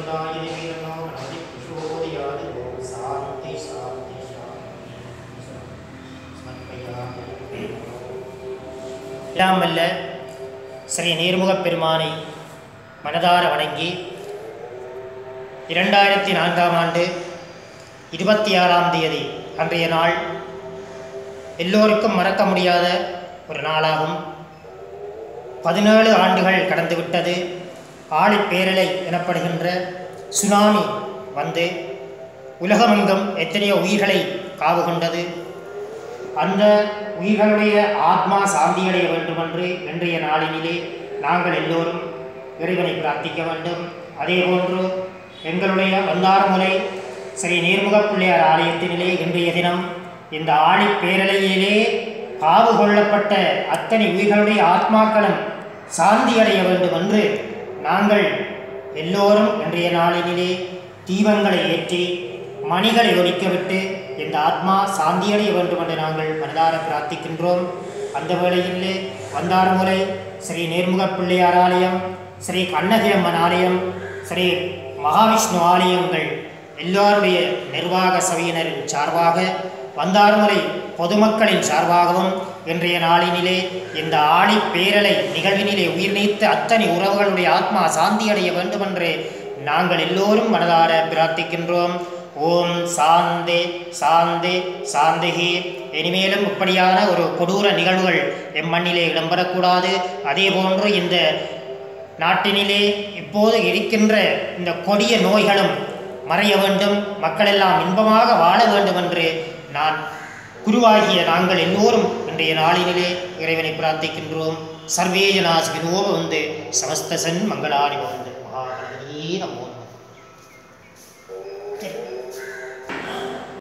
சமுதாய வீரனோ நதி கிஷோரியாது ஓ சாந்தி சாந்தி சாந்தி சமர்ப்பயாமி. எல்லாம் வல்ல ஸ்ரீ நேர்முகப் பெருமானை மனதார வணங்கி இரண்டாயிரத்தி நான்காம் ஆண்டு இருபத்தி ஆறாம் தேதி அன்றைய நாள் எல்லோருக்கும் மறக்க முடியாத ஒரு நாளாகும் பதினேழு ஆண்டுகள் கடந்துவிட்டது ஆழிப்பேரலை எனப்படுகின்ற சுனாமி வந்து உலகமெங்கும் எத்தனையோ உயிர்களை காவு கொண்டது அந்த உயிர்களுடைய ஆத்மா சாந்தியடைய வேண்டுமென்று இன்றைய நாளினிலே நாங்கள் எல்லோரும் இறைவனை பிரார்த்திக்க வேண்டும் அதேபோன்று எங்களுடைய வந்தாரமுலை ஸ்ரீ நேர்முகப் பிள்ளையார் ஆலயத்தினிலே இன்றைய தினம் இந்த ஆழி பேரலையிலே காவு கொள்ளப்பட்ட அத்தனை உயிர்களுடைய ஆத்மாக்களும் சாந்தி அடைய வேண்டும் என்று நாங்கள் எல்லோரும் இன்றைய நாளினிலே தீபங்களை ஏற்றி மணிகளை ஒலிக்கவிட்டு இந்த ஆத்மா சாந்தியடைய வேண்டும் என்று நாங்கள் மனதார பிரார்த்திக்கின்றோம் அந்த வேளையிலே வந்தாரமுலை ஸ்ரீ நேர்முகப் பிள்ளையார் ஆலயம் ஸ்ரீ கண்ணகியம்மன் ஆலயம் ஸ்ரீ மகாவிஷ்ணு ஆலயங்கள் எல்லோருடைய நிர்வாக சபையினரின் சார்பாக வந்தாறுமுறை பொதுமக்களின் சார்பாகவும் இன்றைய நாளினிலே இந்த ஆணி பேரலை நிகழ்வினிலே உயிர் நீத்த அத்தனை உறவுகளுடைய ஆத்மா சாந்தி அடைய வேண்டுமென்று நாங்கள் எல்லோரும் மனதார பிரார்த்திக்கின்றோம் ஓம் சாந்தே சாந்தே சாந்திகி இனிமேலும் இப்படியான ஒரு கொடூர நிகழ்வுகள் எம் மண்ணிலே இடம்பெறக்கூடாது அதே போன்று இந்த நாட்டினிலே இப்போது இருக்கின்ற இந்த கொடிய நோய்களும் மறைய வேண்டும் மக்களெல்லாம் இன்பமாக வாழ வேண்டும் என்று நான் குருவாகிய நாங்கள் எல்லோரும் இன்றைய நாளினிலே இறைவனை பிரார்த்திக்கின்றோம் சர்வே ஜனாஸ் வினோப வந்து சமஸ்தசன் மங்களாணி வந்து மகாகணபதியே நமோ